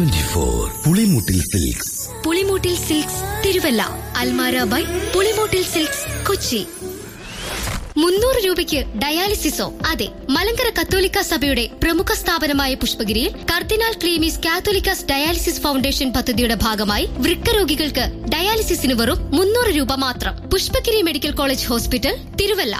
Twenty four Pulimoottil silks Pulimoottil silks Thiruvalla Almara by Pulimoottil silks Kochi മുന്നൂറ് രൂപയ്ക്ക് ഡയാലിസിസോ അതെ മലങ്കര കത്തോലിക്ക സഭയുടെ പ്രമുഖ സ്ഥാപനമായ പുഷ്പഗിരിയിൽ കർദിനാൾ ക്ലീമീസ് കാത്തോലിക്കാസ് ഡയാലിസിസ് ഫൗണ്ടേഷൻ പദ്ധതിയുടെ ഭാഗമായി വൃക്ക രോഗികൾക്ക് ഡയാലിസിസിന് വെറും മുന്നൂറ് രൂപ മാത്രം Pushpagiri medical college hospital Thiruvalla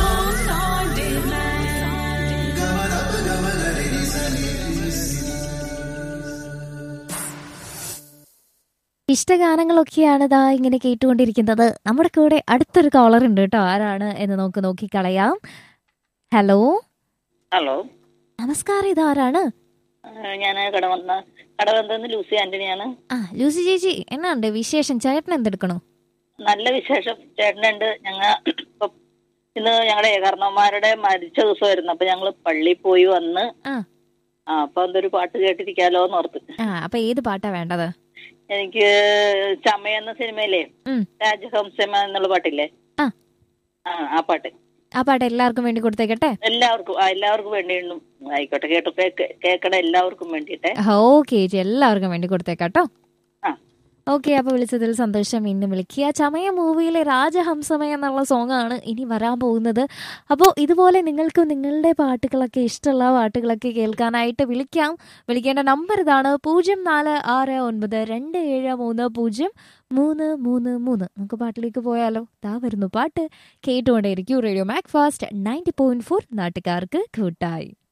ഇഷ്ടഗാനങ്ങളൊക്കെയാണ് ഇതാ ഇങ്ങനെ കേട്ടുകൊണ്ടിരിക്കുന്നത് നമ്മുടെ കൂടെ അടുത്തൊരു കോളർ ഉണ്ട് കേട്ടോ ആരാണ് എന്ന് നമുക്ക് നോക്കിക്കളയാം ഹലോ ഹലോ നമസ്കാരം ഇതാരാണ് ഞാൻ കടവന്ന കടവന്തെന്ന് ലൂസി ആന്റണിയാണ് ആ ലൂസി ചേച്ചി എന്നാണ്ട് വിശേഷം ചേട്ടൻ എന്തെടുക്കണു നല്ല വിശേഷം ചേട്ടനുണ്ട് ഞങ്ങ ഇപ്പൊ ഇന്ന് ഞങ്ങളുടെ ഏകാർണവന്മാരുടെ മരിച്ച ദിവസമായിരുന്നു അപ്പൊ ഞങ്ങള് പള്ളിയിൽ പോയി വന്ന് ആ. ആ അപ്പൊ എന്തൊരു പാട്ട് കേട്ടിരിക്കാലോ എന്ന് ഓർത്ത് ആ അപ്പൊ ഏത് പാട്ടാ വേണ്ടത് എനിക്ക് ചമയ എന്ന സിനിമയിലെ ഉം. രാജഹംസമ എന്നുള്ള പാട്ടില്ലേ ആ. ആ ആ പാട്ട് ആ പാട്ട് എല്ലാവർക്കും വേണ്ടി കൊടുത്തേക്കട്ടെ എല്ലാവർക്കും ആ എല്ലാവർക്കും വേണ്ടിയിട്ടും ആയിക്കോട്ടെ കേട്ടു കേക്ക് കേക്കട എല്ലാവർക്കും വേണ്ടിയിട്ടെ ഓക്കെ ചേച്ചി എല്ലാവർക്കും വേണ്ടി കൊടുത്തേക്കാട്ടോ ആ. ഓക്കെ അപ്പൊ വിളിച്ചതിൽ സന്തോഷം ഇന്ന് വിളിക്കുക ചമയ മൂവിയിലെ രാജഹംസമയ എന്നുള്ള സോങ് ആണ് ഇനി വരാൻ പോകുന്നത് അപ്പോൾ ഇതുപോലെ നിങ്ങൾക്ക് നിങ്ങളുടെ പാട്ടുകളൊക്കെ ഇഷ്ടമുള്ള പാട്ടുകളൊക്കെ കേൾക്കാനായിട്ട് വിളിക്കാം വിളിക്കേണ്ട നമ്പർ ഇതാണ് പൂജ്യം നാല് ആറ് ഒൻപത് രണ്ട് ഏഴ് മൂന്ന് പൂജ്യം മൂന്ന് മൂന്ന് മൂന്ന് നമുക്ക് പാട്ടിലേക്ക് പോയാലോ ദാ വരുന്നു പാട്ട് കേട്ടുകൊണ്ടേയിരിക്കും radio Mac fast ninety point four നാട്ടുകാർക്ക് കൂട്ടായി